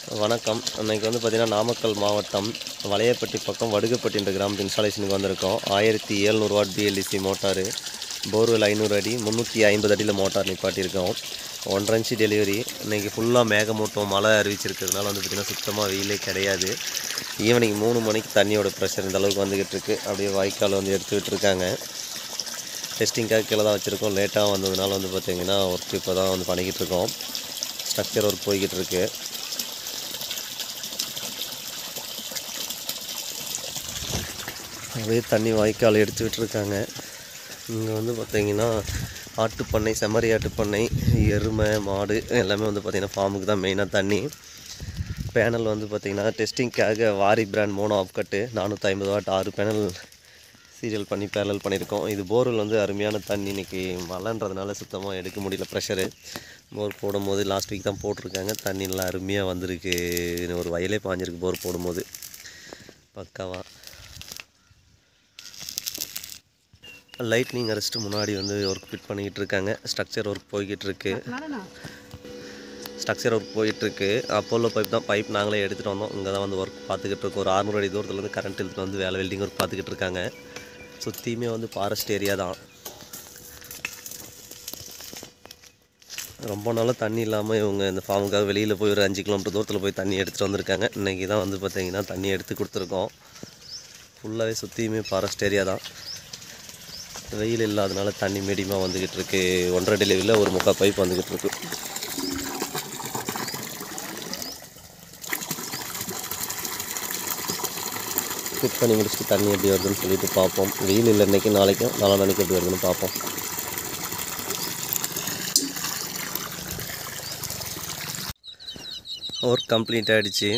வணக்கம் இன்னைக்கு வந்து பார்த்திங்கன்னா நாமக்கல் மாவட்டம் வளையப்பட்டி பக்கம் வடுகப்பட்டின்ற கிராமத்து இன்ஸ்டாலேஷனுக்கு வந்திருக்கோம் ஆயிரத்தி எழுநூறு வாட் பிஎல்டிசி மோட்டாரு போர்வெல் ஐநூறு அடி முந்நூற்றி ஐம்பது அடியில் மோட்டார் நிப்பாட்டியிருக்கோம் ஒன்றரை இன்ச்சு டெலிவரி இன்றைக்கி ஃபுல்லாக மேகமூட்டம் மழை அறிவிச்சிருக்கிறதுனால வந்து பார்த்திங்கன்னா சுத்தமாக வெயிலே கிடையாது ஈவினிங் மூணு மணிக்கு தண்ணியோட ப்ரெஷர் இந்த அளவுக்கு வந்துக்கிட்டு இருக்கு அப்படியே வாய்க்கால் வந்து எடுத்துக்கிட்டு இருக்காங்க டெஸ்டிங்காக கீழே தான் வச்சுருக்கோம் லேட்டாக வந்ததுனால வந்து பார்த்திங்கன்னா ஒர்க் இப்போ தான் வந்து பண்ணிக்கிட்டு இருக்கோம் ஸ்ட்ரக்சர் ஒர்க் போய்கிட்டு இருக்கு அப்படியே தண்ணி வாய்க்கால் எடுத்து விட்டுருக்காங்க இங்கே வந்து பார்த்தீங்கன்னா ஆட்டுப்பண்ணை செம்மறி ஆட்டுப்பண்ணை எருமை மாடு எல்லாமே வந்து பார்த்திங்கன்னா ஃபார்முக்கு தான் மெயினாக தண்ணி பேனல் வந்து பார்த்திங்கன்னா டெஸ்டிங்க்காக வாரி பிராண்ட் மோனோ ஆஃப் கட்டு நானூற்றி ஐம்பது வாட் ஆறு பேனல் சீரியல் பண்ணி பேரல் பண்ணியிருக்கோம் இது போர்வெல் வந்து அருமையான தண்ணி இன்னைக்கு மழைன்றதுனால சுத்தமாக எடுக்க முடியல ப்ரெஷரு போர் போடும்போது லாஸ்ட் வீக் தான் போட்டிருக்காங்க தண்ணி நல்லா அருமையாக வந்திருக்கு இன்னும் ஒரு வயலே பாஞ்சிருக்கு போர் போடும்போது பக்காவா லைட்னிங் அரெஸ்ட்டு முன்னாடி வந்து ஒர்க் ஃபிட் பண்ணிக்கிட்டு இருக்காங்க ஸ்ட்ரக்சர் ஒர்க் போய்கிட்டு இருக்கு ஸ்ட்ரக்சர் ஒர்க் போயிட்டுருக்கு அப்போலோ பைப் தான் பைப் நாங்களே எடுத்துகிட்டு வந்தோம் இங்கே தான் வந்து ஒர்க் பார்த்துக்கிட்டு இருக்கோம் ஒரு அறுநூறு அடி தூரத்துலேருந்து கரண்ட் இழுத்துட்டு வந்து வேலை வெல்டிங் ஒர்க் பார்த்துக்கிட்டு இருக்காங்க சுற்றியுமே வந்து ஃபாரஸ்ட் ஏரியா தான் ரொம்ப நாளாக தண்ணி இல்லாமல் இவங்க இந்த ஃபார்முக்காக வெளியில் போய் ஒரு அஞ்சு கிலோமீட்டர் தூரத்தில் போய் தண்ணி எடுத்துகிட்டு வந்திருக்காங்க இன்றைக்கி தான் வந்து பார்த்தீங்கன்னா தண்ணி எடுத்து கொடுத்துருக்கோம் ஃபுல்லாகவே சுற்றியுமே ஃபாரஸ்ட் ஏரியா தான் வெயில் இல்லாதனால தண்ணி மீடியமாக வந்துக்கிட்டு இருக்கு ஒன்றரை டெலிவரியில் ஒரு முக்கால் பைப் வந்துக்கிட்டு இருக்கு ஃபிட் பண்ணி முடிச்சுட்டு தண்ணி எப்படி வருதுன்னு சொல்லிட்டு பார்ப்போம் வெயில் இல்லை இன்னைக்கு நாளைக்கும் நாளா நாளைக்கு எப்படி வருதுன்னு பார்ப்போம் ஒர்க் கம்ப்ளீட் ஆகிடுச்சு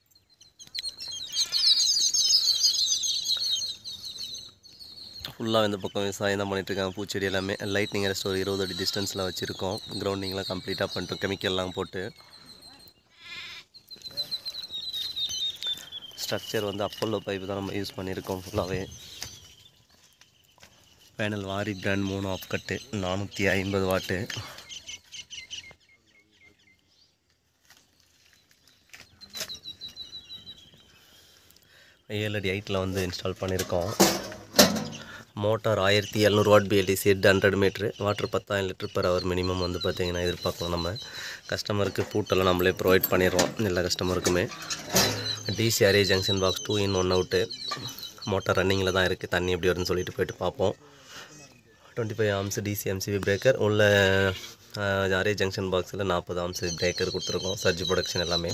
ஃபுல்லாக இந்த பக்கம் விவசாயம் தான் பண்ணிட்டு இருக்காங்க பூச்செடி எல்லாமே லைட்னிங் அரெஸ்ட் ஒரு இருபது அடி டிஸ்டன்ஸில் வச்சுருக்கோம் கிரவுண்டிங்லாம் கம்ப்ளீட்டாக பண்ணிட்டோம் கெமிக்கல்லாம் போட்டு ஸ்ட்ரக்சர் வந்து அப்போலோ பைப் தான் நம்ம யூஸ் பண்ணியிருக்கோம் ஃபுல்லாகவே பேனல் வாரி பிராண்ட் மூணு ஆஃப் கட்டு நானூற்றி ஐம்பது வாட்டு ஏழு அடி ஹைட்டில் வந்து இன்ஸ்டால் பண்ணியிருக்கோம் மோட்டார் ஆயிரத்தி எழுநூறு watt BLDC head hundred metre water பத்தாயிரம் லிட்டர் பர் ஹவர் மினிமம் வந்து பார்த்திங்கன்னா எதிர்பார்க்கலாம் நம்ம கஸ்டமருக்கு பூட்டெல்லாம் நம்மளே ப்ரொவைட் பண்ணிடுறோம் எல்லா கஸ்டமருக்குமே DC array junction box two in one out motor ரன்னிங்கில் தான் இருக்குது தண்ணி எப்படி வருதுன்னு சொல்லிட்டு போயிட்டு பார்ப்போம் twenty five amps DC MCB breaker உள்ள அரே ஜங்ஷன் பாக்ஸில் நாற்பது ஆம்ஸ் பிரேக்கர் கொடுத்துருக்கோம் சர்ஜ் ப்ரொடக்ஷன் எல்லாமே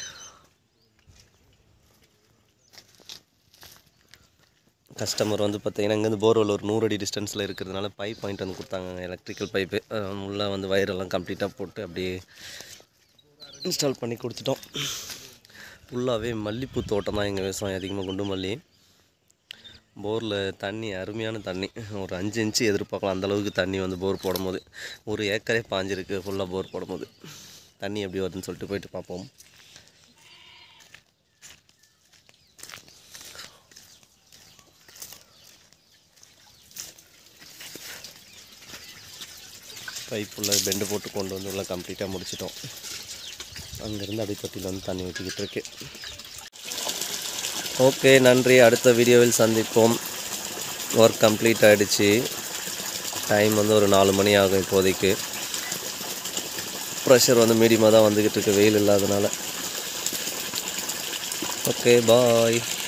கஸ்டமர் வந்து பார்த்தீங்கன்னா இங்கேருந்து போர்வெல் ஒரு நூறு அடி டிஸ்டன்ஸில் இருக்கிறதுனால பைப் வாங்கிட்டு வந்து கொடுத்தாங்க எலக்ட்ரிக்கல் பைப்பு உள்ளே வந்து வயரெல்லாம் கம்ப்ளீட்டாக போட்டு அப்படியே இன்ஸ்டால் பண்ணி கொடுத்துட்டோம் ஃபுல்லாகவே மல்லிப்பூ தோட்டம் தான் எங்கள் விவசாயம் அதிகமாக குண்டு மல்லி போரில் தண்ணி அருமையான தண்ணி ஒரு அஞ்சு இன்ச்சு எதிர்பார்க்கலாம் அந்த அளவுக்கு தண்ணி வந்து போர் போடும்போது ஒரு ஏக்கரே பாஞ்சிருக்கு ஃபுல்லாக போர் போடும்போது தண்ணி எப்படி வருதுன்னு சொல்லிட்டு போயிட்டு பார்ப்போம் பைப்புள்ள பெண்டு போட்டு கொண்டு வந்து உள்ள கம்ப்ளீட்டாக முடிச்சிட்டோம் அங்கேருந்து அடித்தொட்டியில் வந்து தண்ணி ஊற்றிக்கிட்டு இருக்கு ஓகே நன்றி அடுத்த வீடியோவில் சந்திப்போம் ஒர்க் கம்ப்ளீட் ஆகிடுச்சு டைம் வந்து ஒரு நாலு மணி ஆகும் இப்போதைக்கு ப்ரெஷர் வந்து மீடியமாக தான் வந்துக்கிட்டு இருக்கு வெயில் இல்லாதனால ஓகே பாய்